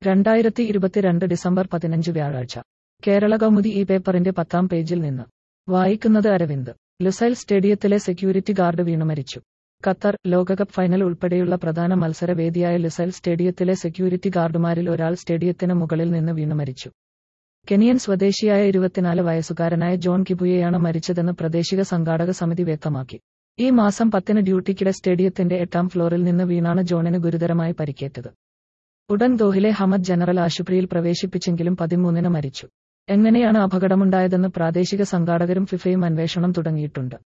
രണ്ടായിരത്തി ഇരുപത്തിരണ്ട് ഡിസംബർ പതിനഞ്ച് വ്യാഴാഴ്ച കേരള കൗമുദി ഈ പേപ്പറിന്റെ പത്താം പേജിൽ നിന്ന് വായിക്കുന്നത് അരവിന്ദ് ലുസൈൽ സ്റ്റേഡിയത്തിലെ സെക്യൂരിറ്റി ഗാർഡ് വീണു മരിച്ചു ഖത്തർ ലോകകപ്പ് ഫൈനൽ ഉൾപ്പെടെയുള്ള പ്രധാന മത്സരവേദിയായ ലുസൈൽ സ്റ്റേഡിയത്തിലെ സെക്യൂരിറ്റി ഗാർഡുമാരിൽ ഒരാൾ സ്റ്റേഡിയത്തിന് മുകളിൽ നിന്ന് വീണു മരിച്ചു കെനിയൻ സ്വദേശിയായ ഇരുപത്തിനാല് വയസ്സുകാരനായ ജോൺ കിബുയെയാണ് മരിച്ചതെന്ന് പ്രാദേശിക സംഘാടക സമിതി വ്യക്തമാക്കി ഈ മാസം പത്തിന് ഡ്യൂട്ടിക്കിടെ സ്റ്റേഡിയത്തിന്റെ എട്ടാം ഫ്ലോറിൽ നിന്ന് വീണാണ് ജോണിന് ഗുരുതരമായി പരിക്കേറ്റത് ഉടൻ ദോഹിലെ ഹമദ് ജനറൽ ആശുപത്രിയിൽ പ്രവേശിപ്പിച്ചെങ്കിലും പതിമൂന്നിന് മരിച്ചു എങ്ങനെയാണ് അപകടമുണ്ടായതെന്ന് പ്രാദേശിക സംഘാടകരും ഫിഫയും അന്വേഷണം തുടങ്ങിയിട്ടുണ്ട്